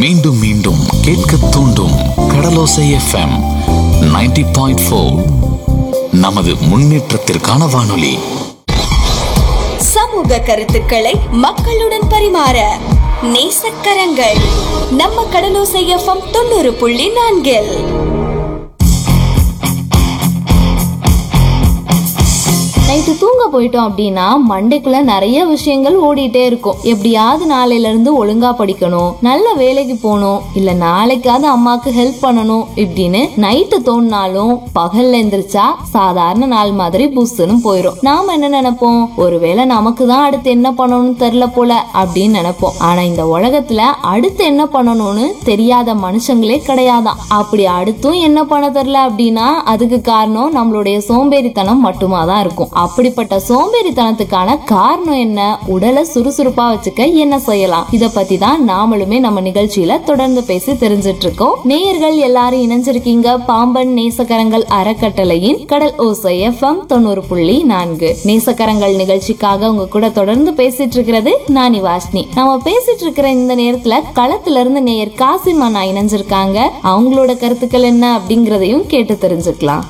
மீண்டும் மீண்டும் கேட்க தூண்டும் கடலோசை எஃப்எம் 90.4 பாயிண்ட் நமது முன்னேற்றத்திற்கான வானொலி சமூக கருத்துக்களை மக்களுடன் பரிமாற நேசக்கரங்கள் நம்ம கடலோசை எஃப்எம் தொண்ணூறு புள்ளி நான்கில் நைட்டு தூங்க போயிட்டோம் அப்படின்னா மண்டைக்குள்ள நிறைய விஷயங்கள் ஓடிட்டே இருக்கும் எப்படியாவது நாளையில இருந்து ஒழுங்கா படிக்கணும் நல்ல வேலைக்கு போகணும் இல்ல நாளைக்காவது அம்மாக்கு ஹெல்ப் பண்ணணும் இப்படின்னு நைட்டு தோணினாலும் பகல்ல எந்திரிச்சா சாதாரண நாள் மாதிரி புஸ்ஸுன்னு போயிடும் நாம என்ன நினைப்போம் ஒருவேளை நமக்கு தான் அடுத்து என்ன பண்ணணும்னு தெரியல போல அப்படின்னு நினைப்போம் ஆனா இந்த உலகத்துல அடுத்து என்ன பண்ணணும்னு தெரியாத மனுஷங்களே கிடையாதாம் அப்படி அடுத்தும் என்ன பண்ண தெரியல அப்படின்னா அதுக்கு காரணம் நம்மளுடைய சோம்பேறித்தனம் மட்டுமா தான் இருக்கும் அப்படிப்பட்ட சோம்பேறித்தனத்துக்கான காரணம் என்ன உடலை சுறுசுறுப்பா வச்சுக்க என்ன செய்யலாம் இத பத்தி தான் நாமளுமே நம்ம நிகழ்ச்சியில தொடர்ந்து பேசி தெரிஞ்சிட்டு இருக்கோம் நேயர்கள் எல்லாரும் இணைஞ்சிருக்கீங்க பாம்பன் நேசக்கரங்கள் அறக்கட்டளையின் கடல் ஓசை எஃப்எம் தொண்ணூறு புள்ளி நான்கு நேசக்கரங்கள் நிகழ்ச்சிக்காக உங்க கூட தொடர்ந்து பேசிட்டு இருக்கிறது நானி வாஷ்னி நம்ம பேசிட்டு இருக்கிற இந்த நேரத்துல களத்துல இருந்து நேயர் காசிம் அண்ணா இணைஞ்சிருக்காங்க அவங்களோட கருத்துக்கள் என்ன அப்படிங்கறதையும் கேட்டு தெரிஞ்சுக்கலாம்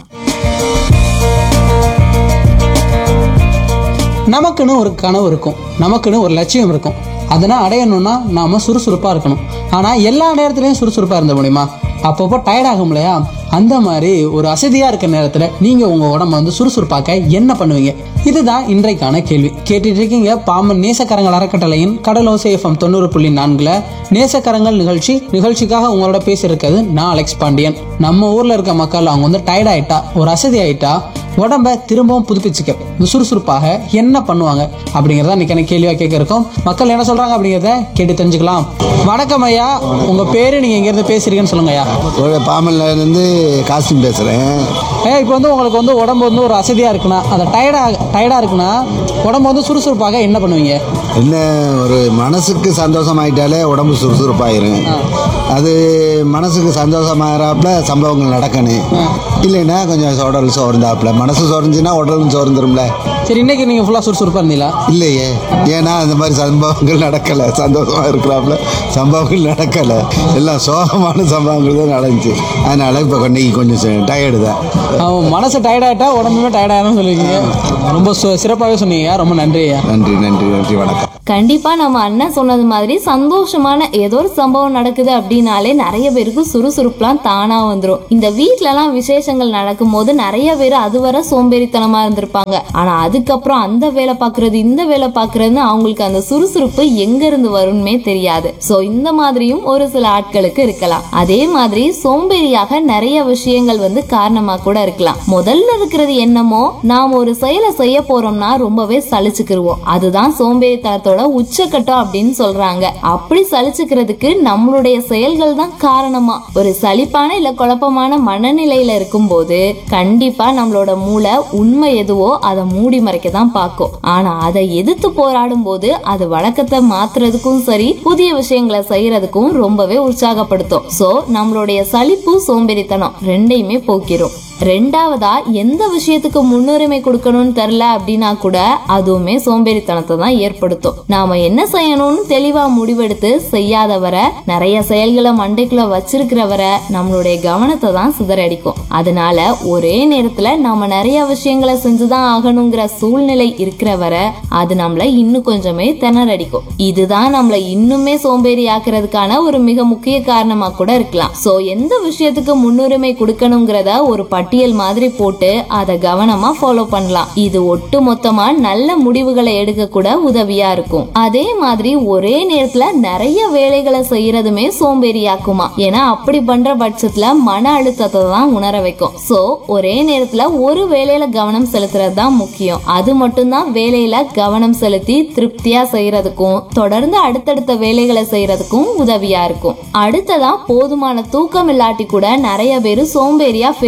நமக்குன்னு ஒரு கனவு இருக்கும் நமக்குன்னு ஒரு லட்சியம் இருக்கும் அதனால் அடையணும்னா நாம சுறுசுறுப்பாக இருக்கணும் ஆனால் எல்லா நேரத்துலையும் சுறுசுறுப்பாக இருந்த முடியுமா அப்பப்போ டயர்ட் ஆகும் இல்லையா அந்த மாதிரி ஒரு அசதியாக இருக்கிற நேரத்தில் நீங்கள் உங்கள் உடம்ப வந்து சுறுசுறுப்பாக்க என்ன பண்ணுவீங்க இதுதான் இன்றைக்கான கேள்வி கேட்டுட்டு இருக்கீங்க பாம்பன் நேசக்கரங்கள் அறக்கட்டளையின் கடலோசை எஃப்எம் தொண்ணூறு புள்ளி நான்குல நேசக்கரங்கள் நிகழ்ச்சி நிகழ்ச்சிக்காக உங்களோட பேசியிருக்கிறது நான் அலெக்ஸ் பாண்டியன் நம்ம ஊர்ல இருக்க மக்கள் அவங்க வந்து டயர்ட் ஆயிட்டா ஒரு அசதி ஆயிட்டா உடம்ப திரும்பவும் புதுப்பிச்சுக்க சுறுசுறுப்பாக என்ன பண்ணுவாங்க அப்படிங்கறத இன்னைக்கான கேள்வியா கேட்க இருக்கோம் மக்கள் என்ன சொல்றாங்க அப்படிங்கறத கேட்டு தெரிஞ்சுக்கலாம் வணக்கம் ஐயா உங்க பேரு நீங்க எங்க இருந்து பேசுறீங்கன்னு சொல்லுங்க ஐயா ஒரு பாமல்ல இருந்து காஸ்டியூம் பேசுகிறேன் ஐயா இப்போ வந்து உங்களுக்கு வந்து உடம்பு வந்து ஒரு அசதியா இருக்குன்னா அந்த டயர்டா டயர்டா இருக்குன்னா உடம்பு வந்து சுறுசுறுப்பாக என்ன பண்ணுவீங்க என்ன ஒரு மனசுக்கு சந்தோஷமாயிட்டாலே உடம்பு சுறுசுறுப்பாயிரும் அது மனசுக்கு சந்தோஷமாகறாப்புல சம்பவங்கள் நடக்கணும் இல்லைன்னா கொஞ்சம் உடல் சோர்ந்தாப்புல மனசு சோர்ந்துச்சுன்னா உடலும் சோர்ந்துரும்ல சரி இன்னைக்கு நீங்க ஃபுல்லா சுறுசுறுப்பா இருந்தீங்களா இல்லையே ஏன்னா அந்த மாதிரி சம்பவங்கள் நடக்கலை சந்தோஷமாக இருக்கிறாப்புல சம்பவங்கள் நடக்கலை எல்லாம் சோகமான சம்பவங்கள் தான் நடந்துச்சு அதனால் இப்போ இன்னைக்கு கொஞ்சம் டயர்டு தான் அவன் மனசு டயர்ட் ஆயிட்டா உடம்புமே டயர்ட் ஆயிரும் சொல்லுவீங்க ரொம்ப சு- சிறப்பாகவே சொன்னீங்க ஐயா. ரொம்ப நன்றி ஐயா நன்றி நன்றி நன்றி வணக்கம் கண்டிப்பா நம்ம அண்ணன் சொன்னது மாதிரி சந்தோஷமான ஏதோ ஒரு சம்பவம் நடக்குது அப்படின்னாலே நிறைய பேருக்கு சுறுசுறுப்புலாம் தானா வந்துரும் இந்த வீட்ல எல்லாம் விசேஷங்கள் நடக்கும் போது நிறைய பேர் அதுவரை சோம்பேறித்தனமா இருந்திருப்பாங்க ஆனா அதுக்கப்புறம் அந்த வேலை பாக்குறது இந்த வேலை பாக்குறதுன்னு அவங்களுக்கு அந்த சுறுசுறுப்பு எங்க இருந்து வரும்னே தெரியாது சோ இந்த மாதிரியும் ஒரு சில ஆட்களுக்கு இருக்கலாம் அதே மாதிரி சோம்பேறியாக நிறைய விஷயங்கள் வந்து காரணமா கூட இருக்கலாம் முதல்ல இருக்கிறது என்னமோ நாம் ஒரு செயலை செய்ய போறோம்னா ரொம்பவே சலிச்சுக்கிருவோம் அதுதான் சோம்பேறித்தனத்தோட உச்சக்கட்டம் அப்படின்னு சொல்றாங்க அப்படி சலிச்சுக்கிறதுக்கு நம்மளுடைய செயல்கள் தான் காரணமா ஒரு சலிப்பான இல்ல குழப்பமான மனநிலையில இருக்கும்போது கண்டிப்பா நம்மளோட மூளை உண்மை எதுவோ அதை மூடி மறைக்க தான் பார்க்கும் ஆனா அதை எதிர்த்து போராடும் போது அது வழக்கத்தை மாத்துறதுக்கும் சரி புதிய விஷயங்களை செய்யறதுக்கும் ரொம்பவே உற்சாகப்படுத்தும் சோ நம்மளுடைய சலிப்பு சோம்பேறித்தனம் ரெண்டையுமே போக்கிரும் ரெண்டாவதா எந்த விஷயத்துக்கு முன்னுரிமை கொடுக்கணும்னு தெரில அப்படின்னா கூட அதுவுமே சோம்பேறித்தனத்தை தான் ஏற்படுத்தும் நாம என்ன செய்யணும்னு தெளிவா முடிவெடுத்து செய்யாதவரை நிறைய செயல்களை மண்டைக்குள்ள வச்சிருக்கிறவரை நம்மளுடைய கவனத்தை தான் சிதறடிக்கும் அதனால ஒரே நேரத்துல நாம நிறைய விஷயங்களை செஞ்சுதான் ஆகணுங்கிற சூழ்நிலை இருக்கிறவரை அது நம்மள இன்னும் கொஞ்சமே திணறடிக்கும் இதுதான் நம்மள இன்னுமே சோம்பேறி ஆக்குறதுக்கான ஒரு மிக முக்கிய காரணமா கூட இருக்கலாம் சோ எந்த விஷயத்துக்கு முன்னுரிமை கொடுக்கணுங்கிறத ஒரு பட்டியல் மாதிரி போட்டு அதை கவனமா ஃபாலோ பண்ணலாம் இது ஒட்டு மொத்தமா நல்ல முடிவுகளை எடுக்க கூட உதவியா இருக்கும் அதே மாதிரி ஒரே நேரத்துல நிறைய வேலைகளை செய்யறதுமே சோம்பேறியாக்குமா ஏன்னா அப்படி பண்ற பட்சத்துல மன அழுத்தத்தை தான் உணர வைக்கும் சோ ஒரே நேரத்துல ஒரு வேலையில கவனம் செலுத்துறது தான் முக்கியம் அது மட்டும்தான் வேலையில கவனம் செலுத்தி திருப்தியா செய்யறதுக்கும் தொடர்ந்து அடுத்தடுத்த வேலைகளை செய்யறதுக்கும் உதவியா இருக்கும் அடுத்ததா போதுமான தூக்கம் இல்லாட்டி கூட நிறைய பேர் சோம்பேறியா ஃபீல் பண்ணுவாங்க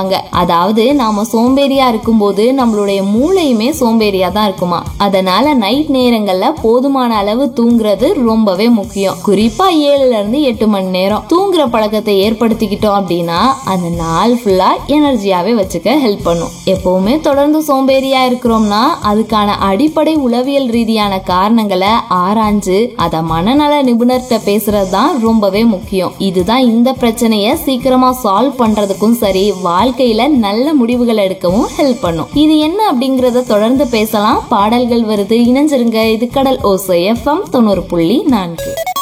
சொல்லுவாங்க அதாவது நாம சோம்பேறியா இருக்கும்போது நம்மளுடைய மூளையுமே சோம்பேறியா தான் இருக்குமா அதனால நைட் நேரங்கள்ல போதுமான அளவு தூங்குறது ரொம்பவே முக்கியம் குறிப்பா ஏழுல இருந்து எட்டு மணி நேரம் தூங்குற பழக்கத்தை ஏற்படுத்திக்கிட்டோம் அப்படின்னா அந்த நாள் ஃபுல்லா எனர்ஜியாவே வச்சுக்க ஹெல்ப் பண்ணும் எப்பவுமே தொடர்ந்து சோம்பேறியா இருக்கிறோம்னா அதுக்கான அடிப்படை உளவியல் ரீதியான காரணங்களை ஆராய்ஞ்சு அத மனநல நிபுணர்கிட்ட பேசுறது தான் ரொம்பவே முக்கியம் இதுதான் இந்த பிரச்சனைய சீக்கிரமா சால்வ் பண்றதுக்கும் சரி வாழ்க்கையில நல்ல முடிவுகள் எடுக்கவும் ஹெல்ப் பண்ணும் இது என்ன அப்படிங்கறத தொடர்ந்து பேசலாம் பாடல்கள் வருது இணைஞ்சிருங்க இது கடல் ஓசை எஃப்எம் தொண்ணூறு புள்ளி நான்கு